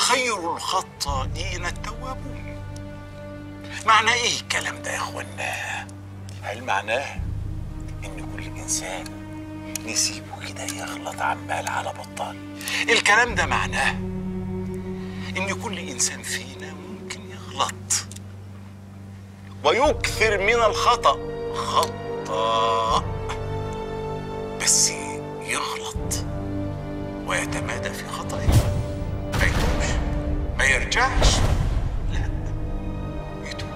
وخير الخطائين التوابون معنى ايه الكلام ده يا اخوانا هل معناه ان كل انسان نسيبه كده يغلط عمال على بطال الكلام ده معناه ان كل انسان فينا ممكن يغلط ويكثر من الخطأ خطأ بس يغلط ويتمادى في خطأه ما يتوبش ما يرجعش لا يتوب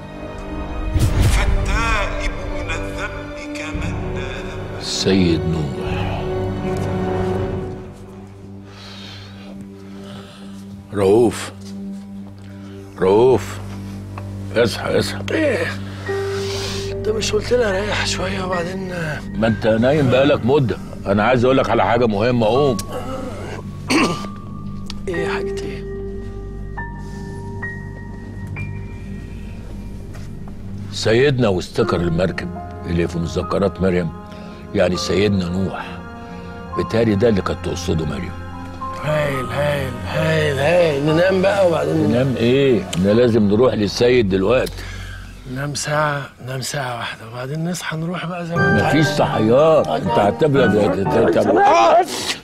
فالتائب من الذنب كمن لا ذنب السيد نوح رؤوف رؤوف اصحى اصحى ايه انت مش قلت لي اريح شويه وبعدين ما انت نايم بقالك مده انا عايز اقول لك على حاجه مهمه قوم ايه حاجه ايه سيدنا واستكر المركب اللي في مذكرات مريم يعني سيدنا نوح بالتالي ده اللي كانت تقصده مريم هايل هايل هايل هايل ننام بقى وبعدين ننام ايه احنا لازم نروح للسيد دلوقتي ننام ساعه ننام ساعه واحده وبعدين نصحى نروح بقى زي ما انت مفيش عايز. صحيان انت هتبلد